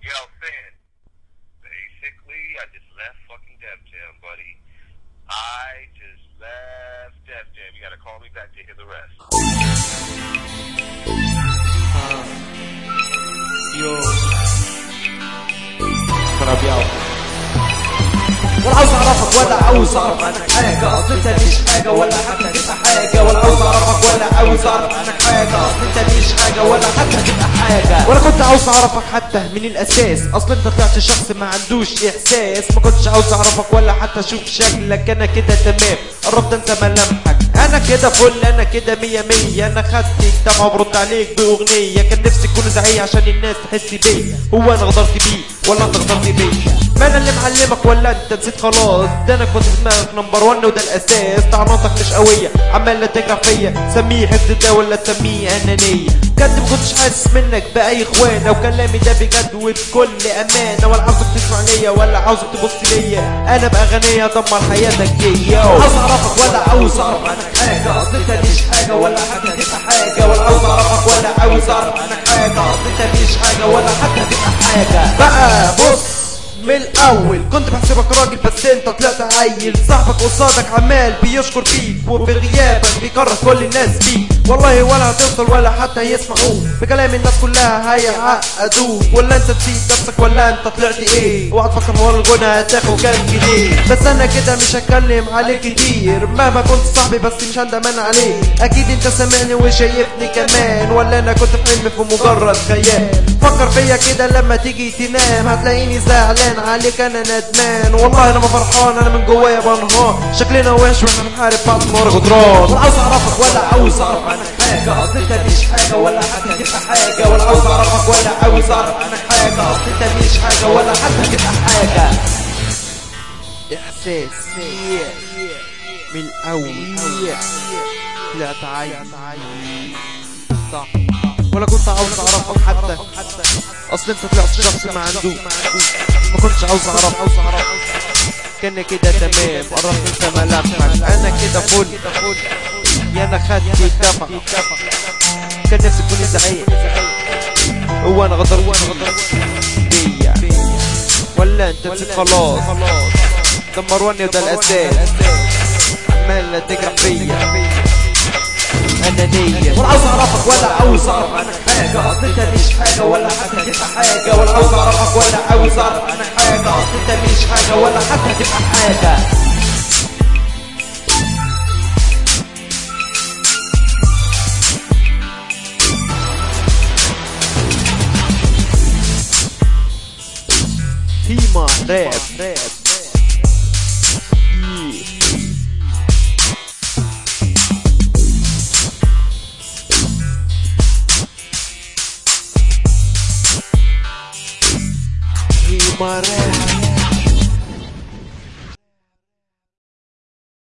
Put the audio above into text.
Yo, Finn. Basically, I just left fucking Def Jam, buddy. I just left Def Jam. You gotta call me back to hear the rest. يو ربيعو ولا عاوز اعرفك ولا عاوز اعرف عنك حاجه اصل انت مش حاجه ولا حتى تبقى حاجه ولا عاوز اعرفك ولا عاوز اعرف عنك حاجه اصل انت مش حاجه ولا حتى تبقى حاجه ولا كنت عاوز اعرفك حتى من الاساس اصل انت طلعت شخص ما عندوش احساس ما كنتش عاوز اعرفك ولا حتى اشوف شكلك انا كده تمام قربت انت ملامحك انا كده فل انا كده مية مية انا خدت الدمعة برد عليك باغنية كان نفسي تكون زعية عشان الناس تحس بيا هو انا غدرت بيه ولا انت غدرت بيا ما انا اللي معلمك ولا انت نسيت خلاص ده انا كنت في دماغك نمبر 1 وده الاساس طعناتك مش قوية عمالة تجرح فيا سميه حفظ ده ولا تسميه انانية بجد ما كنتش حاسس منك باي اخوان او كلامي ده بجد وبكل امانة ولا عاوزك تسمع ليا ولا عاوزك تبص ليا انا بقى غنية ادمر حياتك دي عاوز اعرفك ولا عاوز اعرف عنك حاجه اصل انت مش حاجه ولا حتى تبقى حاجه ولا عاوز اعرفك ولا عاوز اعرف عنك حاجه اصل انت مش حاجه ولا حتى تبقى حاجه بقى بص من الاول كنت بحسبك راجل بس انت طلعت عيل صاحبك قصادك عمال بيشكر فيك وفي غيابك بيكره كل الناس بيك والله ولا هتوصل ولا حتى يسمعوك بكلام الناس كلها هيعقدوك ولا انت نسيت نفسك ولا انت طلعت ايه اوعى تفكر هو الغنى هتاخد كام جنيه بس انا كده مش هتكلم عليك كتير مهما كنت صاحبي بس مش هندمان عليك اكيد انت سامعني وشايفني كمان ولا انا كنت في حلم في مجرد خيال فكر فيا كده لما تيجي تنام هتلاقيني زعلان عليك انا ندمان والله انا ما فرحان انا من جوايا بنهار شكلنا وحش واحنا بنحارب بعض نار جدران ولا عاوز اعرفك ولا عاوز اعرف عنك حاجه اصل انت مش حاجه ولا حتى تبقى حاجه ولا عاوز اعرفك ولا عاوز اعرف عنك حاجه اصل انت مش حاجه ولا حتى تبقى حاجه احساس من الاول طلعت عيل صح ولا كنت عاوز اعرفك حتى اصل انت طلعت شخص ما عنده ما كنتش عاوز اعرف كان كده تمام قربت انت ملامحك انا كده فل يا انا خدت الدفع كان نفسي تكوني زعيق هو انا غدر وانا غدر بيا ولا انت نسيت خلاص دمروني وده الاساس عمال تجرح فيا انانية ولا عاوز اعرفك ولا عاوز اعرف عنك حاجه اصل انت مش حاجه ولا حتى تبقى حاجه ولا عاوز اعرفك ولا عاوز اعرف عنك حاجه اصل انت مش حاجه ولا حتى تبقى حاجه تيما راب راب تيما راب